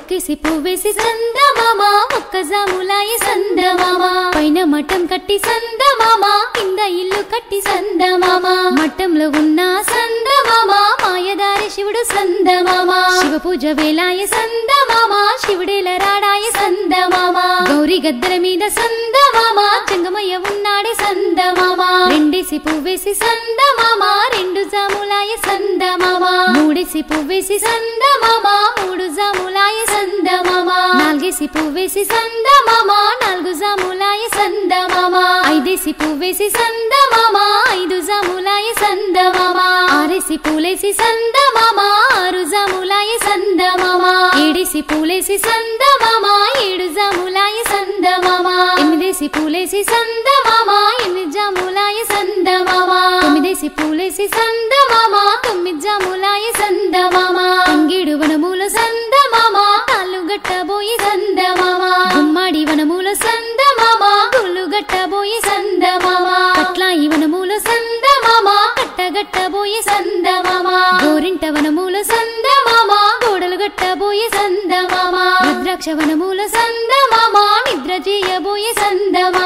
ఒక్కేసి పువ్వేసి సందమామ ఒక్క జాములాయ సందమామ పైన మఠం కట్టి సందమామ కింద ఇల్లు కట్టి సందమామ మఠంలో ఉన్న సందమామ మాయదారి శివుడు సందమామ శివ పూజ వేలాయ సందమామ శివుడేల రాడాయ సందమామ గౌరీ గద్దెల మీద సందమామ చెంగమయ్య ఉన్నాడే సందమామ రెండేసి పువ్వేసి సందమామ రెండు జాములాయ సందమామ మూడేసి పువ్వేసి సందమామ మూడు జాములాయ సందమామ నాలుగేసి పువ్వేసి సందమామ నాలుగు జాములాయ సందమామ ఐదేసి పువ్వేసి సందమామ ఐదు జాములాయ సందమామ ఆరేసి పూలేసి సందమామ ఆరు జాములాయ సందమామ ఏడేసి పూలేసి సందమామ ఏడు జాములాయ సందమామ ఎనిమిదేసి పూలేసి సందమామ ఎనిమిది జాములాయ సందమామ తొమ్మిదేసి పూలేసి సందమామ తొమ్మిది జాములాయ సందమామ తంగేడు వనముల సందమామ కాళ్ళు గట్టబోయి సందమామ గుమ్మడి వనముల సందమామ గుళ్ళు గట్టబోయి సందమామ కట్లాయి వనముల సందమామ కట్టగట్టబోయి సందమామ గోరింట వనముల సందమామ గోడలు గట్టబోయి సందమామ రుద్రాక్ష వనముల సందమామ నిద్ర చేయబోయి సందమామ